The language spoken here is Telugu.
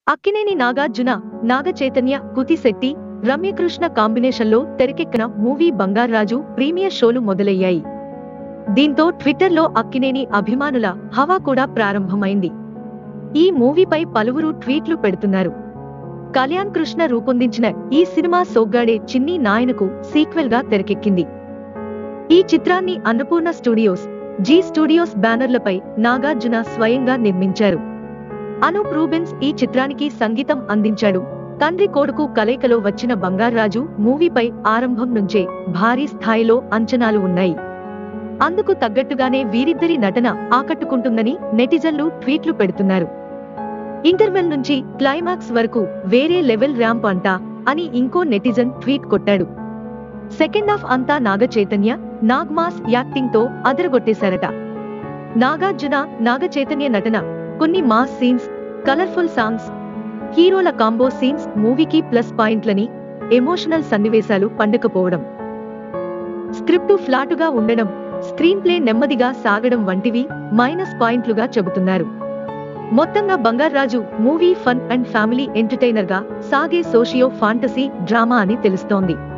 అక్కినేని నాగార్జున నాగ చైతన్య కుతిశెట్టి రమ్యకృష్ణ కాంబినేషన్లో తెరకెక్కిన మూవీ బంగారాజు ప్రీమియర్ షోలు మొదలయ్యాయి దీంతో ట్విట్టర్లో అక్కినేని అభిమానుల హవా కూడా ప్రారంభమైంది ఈ మూవీపై పలువురు ట్వీట్లు పెడుతున్నారు కళ్యాణ్ కృష్ణ రూపొందించిన ఈ సినిమా సోగ్గాడే చిన్ని నాయనకు సీక్వెల్ గా తెరకెక్కింది ఈ చిత్రాన్ని అన్నపూర్ణ స్టూడియోస్ జీ స్టూడియోస్ బ్యానర్లపై నాగార్జున స్వయంగా నిర్మించారు అనూప్ రూబెన్స్ ఈ చిత్రానికి సంగీతం అందించాడు తండ్రి కొడుకు కలయికలో వచ్చిన బంగారాజు మూవీపై ఆరంభం నుంచే భారీ స్థాయిలో అంచనాలు ఉన్నాయి అందుకు తగ్గట్టుగానే వీరిద్దరి నటన ఆకట్టుకుంటుందని నెటిజన్లు ట్వీట్లు పెడుతున్నారు ఇంటర్వెల్ నుంచి క్లైమాక్స్ వరకు వేరే లెవెల్ ర్యాంప్ అంటా అని ఇంకో నెటిజన్ ట్వీట్ కొట్టాడు సెకండ్ హాఫ్ అంతా నాగ చైతన్య నాగ్మాస్ యాక్టింగ్ తో అదరగొట్టేశారట నాగార్జున నాగ చైతన్య నటన కొన్ని మాస్ సీన్స్ కలర్ఫుల్ సాంగ్స్ హీరోల కాంబో సీన్స్ మూవీకి ప్లస్ పాయింట్లని ఎమోషనల్ సన్నివేశాలు పండకపోవడం స్క్రిప్టు ఫ్లాటుగా ఉండడం స్క్రీన్ ప్లే నెమ్మదిగా సాగడం వంటివి మైనస్ పాయింట్లుగా చెబుతున్నారు మొత్తంగా Bangarraju movie fun and family entertainer గా సాగే సోషియో ఫాంటసీ డ్రామా అని తెలుస్తోంది